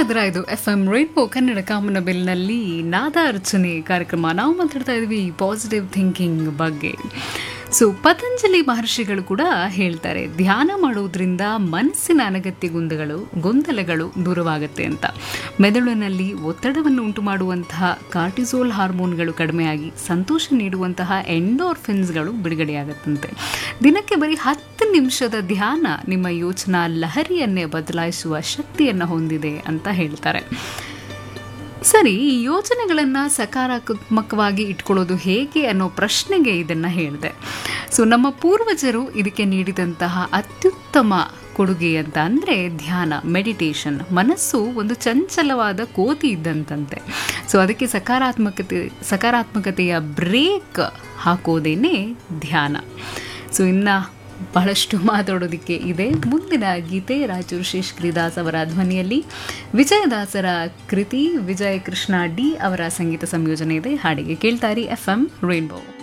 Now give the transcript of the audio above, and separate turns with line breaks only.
ಇದ್ರ ಇದು F M rainbow Kannada ಕಾಮನ ಬಿಲ್ನಲ್ಲಿ ನಾದ ಅರ್ಚನೆ ಕಾರ್ಯಕ್ರಮ ನಾವು ಮಾತಾಡ್ತಾ ಇದ್ವಿ ಪಾಸಿಟಿವ್ ಥಿಂಕಿಂಗ್ ಬಗ್ಗೆ ಸೊ ಪತಂಜಲಿ ಮಹರ್ಷಿಗಳು ಕೂಡ ಹೇಳ್ತಾರೆ ಧ್ಯಾನ ಮಾಡೋದ್ರಿಂದ ಮನಸ್ಸಿನ ಅನಗತ್ಯ ಗೊಂದಗಳು ಗೊಂದಲಗಳು ದೂರವಾಗುತ್ತೆ ಅಂತ ಮೆದುಳಿನಲ್ಲಿ ಒತ್ತಡವನ್ನು ಉಂಟು ಮಾಡುವಂತಹ ಕಾರ್ಟಿಸೋಲ್ ಹಾರ್ಮೋನ್ಗಳು ಕಡಿಮೆಯಾಗಿ ಸಂತೋಷ ನೀಡುವಂತಹ ಎಂಡೋರ್ಫಿನ್ಸ್ಗಳು ಬಿಡುಗಡೆಯಾಗುತ್ತಂತೆ ದಿನಕ್ಕೆ ಬರೀ ಹತ್ತು ನಿಮಿಷದ ಧ್ಯಾನ ನಿಮ್ಮ ಯೋಚನಾ ಲಹರಿಯನ್ನೇ ಬದಲಾಯಿಸುವ ಶಕ್ತಿಯನ್ನು ಹೊಂದಿದೆ ಅಂತ ಹೇಳ್ತಾರೆ ಸರಿ ಈ ಯೋಚನೆಗಳನ್ನು ಸಕಾರಾತ್ಮಕವಾಗಿ ಇಟ್ಕೊಳ್ಳೋದು ಹೇಗೆ ಅನ್ನೋ ಪ್ರಶ್ನೆಗೆ ಇದನ್ನು ಹೇಳಿದೆ ಸೊ ನಮ್ಮ ಪೂರ್ವಜರು ಇದಕ್ಕೆ ನೀಡಿದಂತಹ ಅತ್ಯುತ್ತಮ ಕೊಡುಗೆ ಅಂತ ಅಂದರೆ ಧ್ಯಾನ ಮೆಡಿಟೇಷನ್ ಮನಸ್ಸು ಒಂದು ಚಂಚಲವಾದ ಕೋತಿ ಇದ್ದಂತಂತೆ ಸೊ ಅದಕ್ಕೆ ಸಕಾರಾತ್ಮಕತೆ ಸಕಾರಾತ್ಮಕತೆಯ ಬ್ರೇಕ್ ಹಾಕೋದೇನೆ ಧ್ಯಾನ ಸೊ ಇನ್ನು ಬಹಳಷ್ಟು ಮಾತಾಡೋದಕ್ಕೆ ಇದೆ ಮುಂದಿನ ಗೀತೆ ರಾಯಚೂರು ಶೇಷಗಿರಿದಾಸ್ ಅವರ ಧ್ವನಿಯಲ್ಲಿ ವಿಜಯದಾಸರ ಕೃತಿ ವಿಜಯ ಕೃಷ್ಣ ಡಿ ಅವರ ಸಂಗೀತ ಸಂಯೋಜನೆ ಇದೆ ಹಾಡಿಗೆ ಕೇಳ್ತಾರಿ ಎಫ್ ಎಂ ರೈನ್ಬೋ